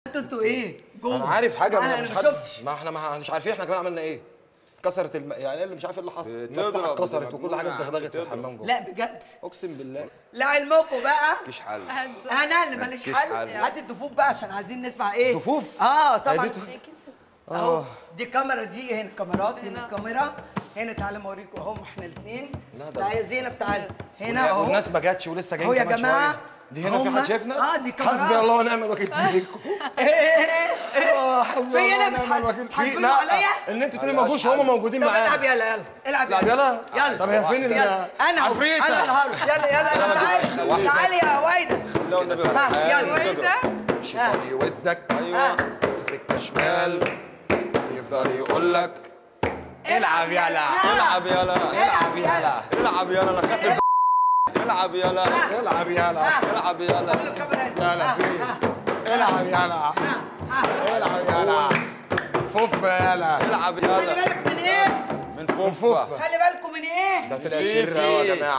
انتوا انتوا ايه جوه انا عارف حاجه آه، ما انا مش ما حد شفتش ما احنا ما مش عارفين احنا كمان عملنا ايه اتكسرت الم... يعني اللي مش عارف ايه اللي حصل بتضرب، المساحه اتكسرت بتبقى وكل حاجه مجنونة، اتدغدغت في بتضرب. الحمام جوه لا بجد اقسم بالله لعلمكم بقى مفيش حل انا اللي ماليش مفيش حل حل. هات الضفوف بقى عشان عايزين نسمع ايه ضفوف؟ اه هي طبعا دي ضفوف؟ اهو دي كاميرا دي هنا كاميرات هنا الكاميرا هنا تعالى ما اوريكم اهو احنا الاثنين لا ده- تعالى يا زينب تعالى هنا اهو والناس ما جاتش ولسه جايين اهو يا كمان جماعة، شوية. دي هنا في هما- حد شايفنا آه، دي كاميرات. حسبي الله ونعم الوكيل فيكم ايه ايه ايه اه حسبي في الله هنا ونعم الوكيل بتح- في بتحاسبينه لا عليا ان انتوا تقولوا ما جوش هم موجودين طب العب معانا يلا يلا العب العب يلا يلا طب هي فين ال يلا انا أهو. عفريتة. انا اللي هرقص يلا يلا يلا تعالي تعالي يا وايده لو النبي ها يلا شيطان يوزك ايوه في سكه شمال يفضل يقول لك العب يلا العب يلا العب يلا العب يلا انا خايف العب يلا العب يلا العب يلا خلوا الكاميرا هنا. يلا في العب يلا العب يلا فوف يلا العب خلي يلا بالك من ايه من فوفة خلي بالكم من ايه ده طلع في- شرة يا في. جماعه